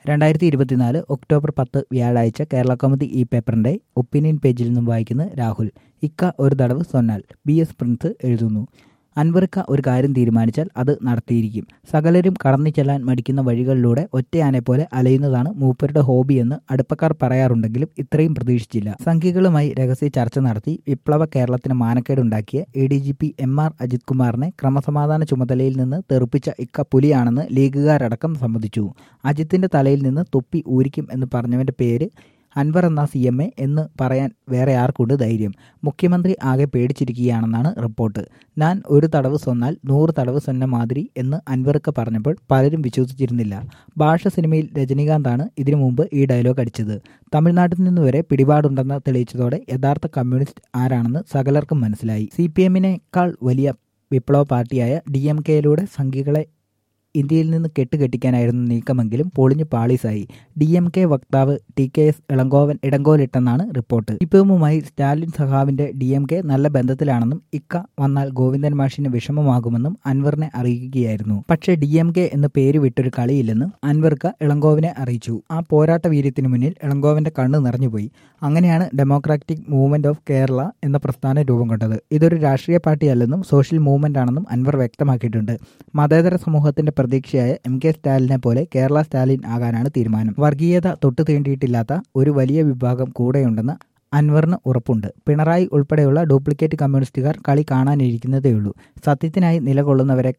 രണ്ടായിരത്തി ഇരുപത്തിനാല് ഒക്ടോബർ പത്ത് വ്യാഴാഴ്ച കേരള കൗമുദി ഈ പേപ്പറിന്റെ ഒപ്പീനിയൻ പേജിൽ നിന്നും വായിക്കുന്ന രാഹുൽ ഇക്ക ഒരു തടവ് സൊന്നാൽ ബി എസ് പ്രിൻസ് എഴുതുന്നു അൻവറിക്ക ഒരു കാര്യം തീരുമാനിച്ചാൽ അത് നടത്തിയിരിക്കും സകലരും കടന്നു ചെല്ലാൻ മടിക്കുന്ന വഴികളിലൂടെ ഒറ്റയാനെ പോലെ അലയുന്നതാണ് മൂപ്പരുടെ ഹോബിയെന്ന് അടുപ്പക്കാർ പറയാറുണ്ടെങ്കിലും ഇത്രയും പ്രതീക്ഷിച്ചില്ല സംഘികളുമായി രഹസ്യ ചർച്ച നടത്തി വിപ്ലവ കേരളത്തിന് മാനക്കേടുണ്ടാക്കിയ A D G P M R Ajith കുമാറിനെ ക്രമസമാധാന ചുമതലയിൽ നിന്ന് തെറുപ്പിച്ച ഇക്ക പുലിയാണെന്ന് ലീഗുകാരടക്കം സമ്മതിച്ചു അജിത്തിന്റെ തലയിൽ നിന്ന് തൊപ്പി ഊരിക്കും എന്ന് പറഞ്ഞവന്റെ പേര് അൻവർ എന്ന സി എം എ എന്ന് പറയാൻ വേറെ ആർക്കുണ്ട് ധൈര്യം മുഖ്യമന്ത്രി ആകെ പേടിച്ചിരിക്കുകയാണെന്നാണ് റിപ്പോർട്ട് ഞാൻ ഒരു തടവ് സ്വന്നാൽ നൂറ് തടവ് സ്വന്ന മാതിരി എന്ന് അൻവർക്ക് പറഞ്ഞപ്പോൾ പലരും വിശ്വസിച്ചിരുന്നില്ല ഭാഷ സിനിമയിൽ രജനീകാന്താണ് ഇതിനു മുമ്പ് ഈ ഡയലോഗ് അടിച്ചത് തമിഴ്നാട്ടിൽ നിന്ന് വരെ പിടിപാടുണ്ടെന്ന് തെളിയിച്ചതോടെ യഥാർത്ഥ കമ്മ്യൂണിസ്റ്റ് ആരാണെന്ന് സകലർക്കും മനസ്സിലായി സി പി എമ്മിനേക്കാൾ വലിയ വിപ്ലവ പാർട്ടിയായ ഡി എം കെയിലൂടെ സംഘികളെ ഇന്ത്യയിൽ നിന്ന് കെട്ടുകെട്ടിക്കാനായിരുന്നു നീക്കമെങ്കിലും പൊളിഞ്ഞു പാളീസായി ഡി എം കെ വക്താവ് ടി കെ എസ് ഇളങ്കോവൻ ഇടങ്കോലിട്ടെന്നാണ് റിപ്പോർട്ട് സിപിഎമ്മുമായി സ്റ്റാലിൻ സഖാവിന്റെ ഡി എം കെ നല്ല ബന്ധത്തിലാണെന്നും ഇക്ക വന്നാൽ ഗോവിന്ദൻ മാഷിന് വിഷമമാകുമെന്നും അൻവറിനെ അറിയിക്കുകയായിരുന്നു പക്ഷേ ഡി എം കെ എന്ന് പേര് വിട്ടൊരു കളിയില്ലെന്നും അൻവർക്ക് ഇളങ്കോവിനെ അറിയിച്ചു ആ പോരാട്ട വീര്യത്തിനു മുന്നിൽ ഇളങ്കോവന്റെ കണ്ണ് നിറഞ്ഞുപോയി അങ്ങനെയാണ് ഡെമോക്രാറ്റിക് മൂവ്മെന്റ് ഓഫ് കേരള എന്ന പ്രസ്ഥാനം രൂപം കൊണ്ടത് ഇതൊരു രാഷ്ട്രീയ പാർട്ടിയല്ലെന്നും സോഷ്യൽ മൂവ്മെന്റ് ആണെന്നും അൻവർ വ്യക്തമാക്കിയിട്ടുണ്ട് മതേതര സമൂഹത്തിന്റെ പ്രതീക്ഷയായ എം കെ സ്റ്റാലിനെ പോലെ കേരള സ്റ്റാലിൻ ആകാനാണ് തീരുമാനം വർഗീയത തൊട്ടു തീണ്ടിയിട്ടില്ലാത്ത ഒരു വലിയ വിഭാഗം കൂടെയുണ്ടെന്ന് അൻവറിന് ഉറപ്പുണ്ട് പിണറായി ഉൾപ്പെടെയുള്ള ഡ്യൂപ്ലിക്കേറ്റ് കമ്മ്യൂണിസ്റ്റുകാർ കളി കാണാനിരിക്കുന്നതേയുള്ളൂ സത്യത്തിനായി നിലകൊള്ളുന്നവരെ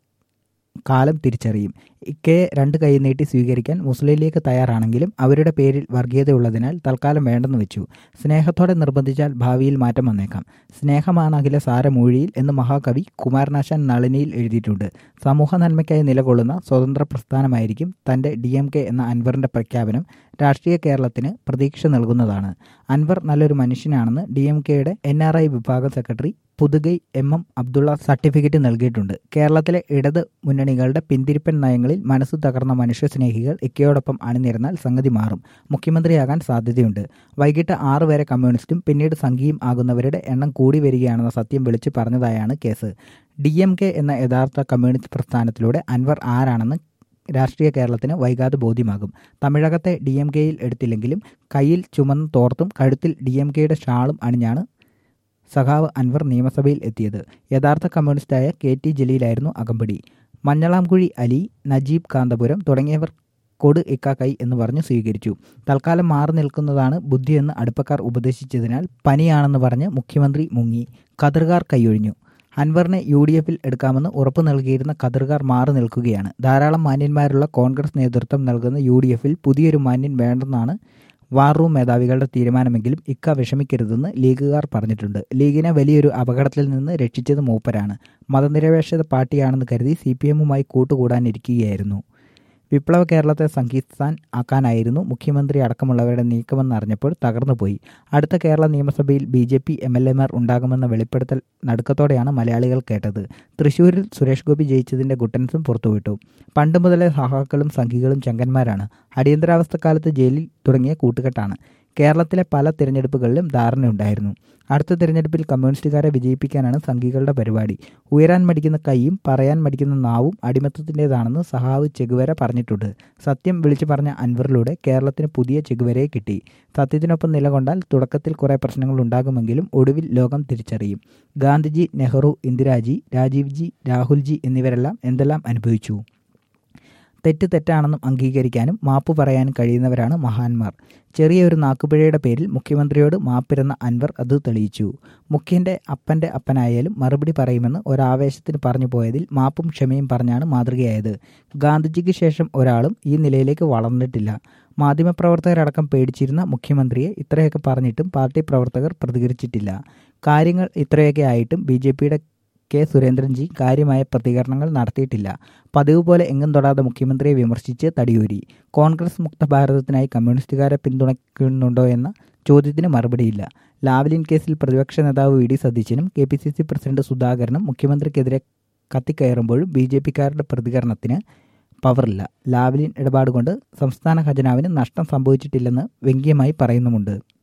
കാലം തിരിച്ചറിയും ഇക്കയെ രണ്ട് കൈ നീട്ടി സ്വീകരിക്കാൻ മുസ്ലിം ലീഗ് തയ്യാറാണെങ്കിലും അവരുടെ പേരിൽ വർഗീയതയുള്ളതിനാൽ തൽക്കാലം വേണ്ടെന്ന് വെച്ചു സ്നേഹത്തോടെ നിർബന്ധിച്ചാൽ ഭാവിയിൽ മാറ്റം വന്നേക്കാം സ്നേഹമാണ് അഖില സാരമൂഴിയിൽ എന്ന് മഹാകവി കുമാരനാശാൻ നളിനിയിൽ എഴുതിയിട്ടുണ്ട് സമൂഹ നന്മയ്ക്കായി നിലകൊള്ളുന്ന സ്വതന്ത്ര പ്രസ്ഥാനമായിരിക്കും തന്റെ ഡി എം കെ എന്ന അൻവറിന്റെ പ്രഖ്യാപനം രാഷ്ട്രീയ കേരളത്തിന് പ്രതീക്ഷ നൽകുന്നതാണ് അൻവർ നല്ലൊരു മനുഷ്യനാണെന്ന് ഡി എം കെയുടെ എൻ ആർ ഐ വിഭാഗം secretary Puthukai M M Abdullah certificate നൽകിയിട്ടുണ്ട് കേരളത്തിലെ ഇടത് മുന്നണികളുടെ പിന്തിരിപ്പൻ നയങ്ങളിൽ മനസ്സ് തകർന്ന മനുഷ്യസ്നേഹികൾ ഇക്കയോടൊപ്പം അണിനിരന്നാൽ സംഗതി മാറും മുഖ്യമന്ത്രിയാകാൻ സാധ്യതയുണ്ട് വൈകിട്ട് ആറ് വരെ കമ്മ്യൂണിസ്റ്റും പിന്നീട് സംഘിയും ആകുന്നവരുടെ എണ്ണം കൂടി വരികയാണെന്ന സത്യം വിളിച്ചു പറഞ്ഞതായാണ് കേസ് ഡി എം കെ എന്ന യഥാർത്ഥ കമ്മ്യൂണിസ്റ്റ് പ്രസ്ഥാനത്തിലൂടെ അൻവർ ആരാണെന്ന് രാഷ്ട്രീയ കേരളത്തിന് വൈകാതെ ബോധ്യമാകും തമിഴകത്തെ ഡി എം കെയിൽ എടുത്തില്ലെങ്കിലും കയ്യിൽ ചുമന്ന തോർത്തും കഴുത്തിൽ ഡി എം കെയുടെ ഷാളും അണിഞ്ഞാണ് സഖാവ് അൻവർ നിയമസഭയിൽ എത്തിയത് യഥാർത്ഥ കമ്മ്യൂണിസ്റ്റായ കെ ടി ജലീലായിരുന്നു അകമ്പടി മഞ്ഞളാംകുഴി അലി നജീബ് കാന്തപുരം തുടങ്ങിയവർ കൊട് ഇക്കാക്കൈ എന്ന് പറഞ്ഞ് സ്വീകരിച്ചു തൽക്കാലം മാറി നിൽക്കുന്നതാണ് ബുദ്ധിയെന്ന് അടുപ്പക്കാർ ഉപദേശിച്ചതിനാൽ പനിയാണെന്ന് പറഞ്ഞ് മുഖ്യമന്ത്രി മുങ്ങി ഖദർകാർ കൈയൊഴിഞ്ഞു അൻവറിനെ യു ഡി എഫിൽ എടുക്കാമെന്ന് ഉറപ്പു നൽകിയിരുന്ന ഖദർകാർ മാറി നിൽക്കുകയാണ് ധാരാളം മാന്യന്മാരുള്ള കോൺഗ്രസ് നേതൃത്വം നൽകുന്ന യു ഡി എഫിൽ പുതിയൊരു മാന്യൻ വേണ്ടെന്നാണ് വാർ റൂം മേധാവികളുടെ തീരുമാനമെങ്കിലും ഇക്ക വിഷമിക്കരുതെന്ന് ലീഗുകാർ പറഞ്ഞിട്ടുണ്ട് ലീഗിനെ വലിയൊരു അപകടത്തിൽ നിന്ന് രക്ഷിച്ചത് മൂപ്പരാണ് മതനിരപേക്ഷത പാർട്ടിയാണെന്ന് കരുതി സി പി എമ്മുമായി കൂട്ടുകൂടാനിരിക്കുകയായിരുന്നു വിപ്ലവ കേരളത്തെ സംഘിസ്ഥാൻ ആക്കാനായിരുന്നു മുഖ്യമന്ത്രി അടക്കമുള്ളവരുടെ നീക്കമെന്നറിഞ്ഞപ്പോൾ തകർന്നുപോയി അടുത്ത കേരള നിയമസഭയിൽ B J P M L എമാർ ഉണ്ടാകുമെന്ന വെളിപ്പെടുത്തൽ നടുക്കത്തോടെയാണ് മലയാളികൾ കേട്ടത് തൃശൂരിൽ സുരേഷ് ഗോപി ജയിച്ചതിന്റെ ഗുട്ടൻസും പുറത്തുവിട്ടു പണ്ട് മുതലേ സഹാക്കളും സംഘികളും ചങ്കന്മാരാണ് അടിയന്തരാവസ്ഥക്കാലത്ത് ജയിലിൽ തുടങ്ങിയ കൂട്ടുകെട്ടാണ് കേരളത്തിലെ പല തിരഞ്ഞെടുപ്പുകളിലും ധാരണയുണ്ടായിരുന്നു അടുത്ത തിരഞ്ഞെടുപ്പിൽ കമ്മ്യൂണിസ്റ്റുകാരെ വിജയിപ്പിക്കാനാണ് സംഘികളുടെ പരിപാടി ഉയരാൻ മടിക്കുന്ന കൈയും പറയാൻ മടിക്കുന്ന നാവും അടിമത്തത്തിൻ്റെതാണെന്ന് സഹാവ് ചെകുവര പറഞ്ഞിട്ടുണ്ട് സത്യം വിളിച്ചു പറഞ്ഞ അൻവറിലൂടെ കേരളത്തിന് പുതിയ ചെകുവരയെ കിട്ടി സത്യത്തിനൊപ്പം നിലകൊണ്ടാൽ തുടക്കത്തിൽ കുറേ പ്രശ്നങ്ങൾ ഉണ്ടാകുമെങ്കിലും ഒടുവിൽ ലോകം തിരിച്ചറിയും ഗാന്ധിജി നെഹ്റു ഇന്ദിരാജി രാജീവ്ജി രാഹുൽജി എന്നിവരെല്ലാം എന്തെല്ലാം അനുഭവിച്ചു തെറ്റ് തെറ്റാണെന്നും അംഗീകരിക്കാനും മാപ്പ് പറയാനും കഴിയുന്നവരാണ് മഹാന്മാർ ചെറിയൊരു നാക്കുപിഴയുടെ പേരിൽ മുഖ്യമന്ത്രിയോട് മാപ്പിരുന്ന അൻവർ അത് തെളിയിച്ചു മുഖ്യന്റെ അപ്പന്റെ അപ്പനായാലും മറുപടി പറയുമെന്ന് ഒരാവേശത്തിന് പറഞ്ഞു പോയതിൽ മാപ്പും ക്ഷമയും പറഞ്ഞാണ് മാതൃകയായത് ഗാന്ധിജിക്ക് ശേഷം ഒരാളും ഈ നിലയിലേക്ക് വളർന്നിട്ടില്ല മാധ്യമപ്രവർത്തകരടക്കം പേടിച്ചിരുന്ന മുഖ്യമന്ത്രിയെ ഇത്രയൊക്കെ പറഞ്ഞിട്ടും പാർട്ടി പ്രവർത്തകർ പ്രതികരിച്ചിട്ടില്ല കാര്യങ്ങൾ ഇത്രയൊക്കെ ആയിട്ടും ബി ജെ പിയുടെ കെ സുരേന്ദ്രൻജി കാര്യമായ പ്രതികരണങ്ങൾ നടത്തിയിട്ടില്ല പതിവ് പോലെ എങ്ങും തൊടാതെ മുഖ്യമന്ത്രിയെ വിമർശിച്ച് തടിയൂരി കോൺഗ്രസ് മുക്ത ഭാരതത്തിനായി കമ്മ്യൂണിസ്റ്റുകാരെ പിന്തുണയ്ക്കുന്നുണ്ടോ എന്ന ചോദ്യത്തിന് മറുപടിയില്ല ലാവ്ലിൻ കേസിൽ പ്രതിപക്ഷ നേതാവ് വി ഡി സതീശനും K P C C president സുധാകരനും മുഖ്യമന്ത്രിക്കെതിരെ കത്തിക്കയറുമ്പോഴും ബി ജെ പിക്കാരുടെ പ്രതികരണത്തിന് പവറില്ല ലാവ്ലിൻ ഇടപാട് കൊണ്ട് സംസ്ഥാന ഖജനാവിന് നഷ്ടം സംഭവിച്ചിട്ടില്ലെന്ന് വ്യംഗ്യമായി പറയുന്നുമുണ്ട്